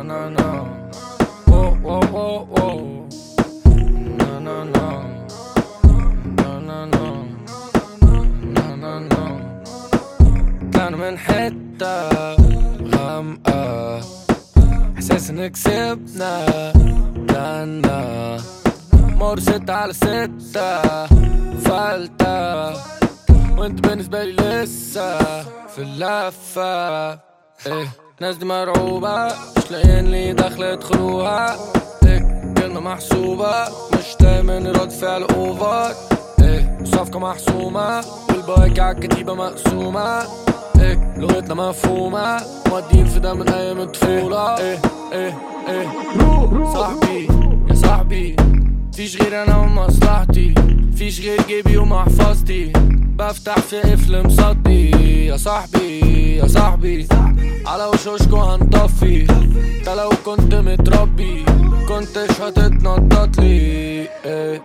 na na. Whoa, whoa, whoa, whoa. Na na na. Na na na. Na na na. طلعنا من حتة غامقة إحساس إن كسبنا كنا مور ستة على ستة فلتة وانت بالنسبة لي لسه في اللفة ايه ناس دي مرعوبة مش لاقيين لي دخل يدخلوها ايه كلمة محسوبة مش دايما رد فعل اوفر ايه صفقة محسومة والباقي عالكتيبة مقسومة ايه لغتنا مفهومة مودين في ده من ايام الطفولة ايه ايه ايه صاحبي يا صاحبي فيش غير انا ومصلحتي فيش غير جيبي ومحفظتي بفتح في قفل مصدي يا صاحبي يا صاحبي على وشوشكو هنطفي انت لو كنت متربي كنتش هتتنطط لي ايه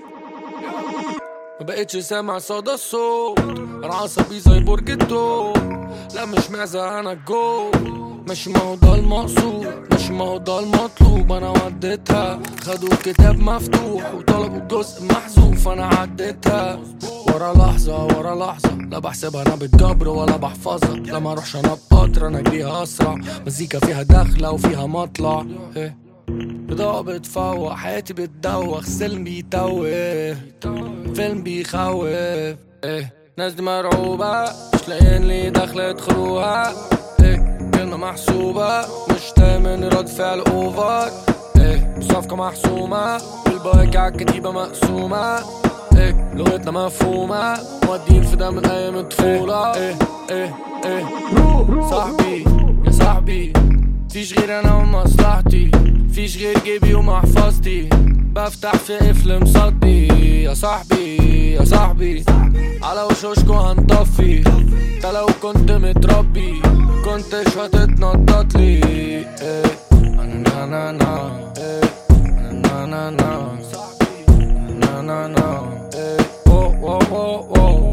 ما بقتش سامع صدى الصوت انا عصبي زي برج الدور لا مش معزة انا الجو مش ما هو ده المقصود مش ما هو ده المطلوب انا وديتها خدوا كتاب مفتوح وطلبوا جزء محذوف انا عديتها ورا لحظة ورا لحظة لا بحسبها انا بالجبر ولا بحفظها لا ما اروحش انا بقطر انا اجريها اسرع مزيكا فيها دخلة وفيها مطلع إيه. إضاءة بتفوق حياتي بتدوخ سلم بيتوه فيلم بيخوف ايه ناس دي مرعوبة مش لاقيين لي دخل يدخلوها ايه كلمة محسوبة مش دايما رد فعل اوفر ايه صفقة محسومة والباقي عالكتيبة مقسومة ايه لغتنا مفهومة مودين في ده من ايام الطفولة ايه ايه ايه صاحبي يا صاحبي فيش غير انا ومصلحتي فيش غير جيبي ومحفظتي بفتح في قفل مصدي يا صاحبي يا صاحبي على وشوشكو هنطفي انت لو كنت متربي كنتش هتتنطط لي ايه انا نا نا نا ايه انا نا نا نا نا نا نا ايه وو وو وو وو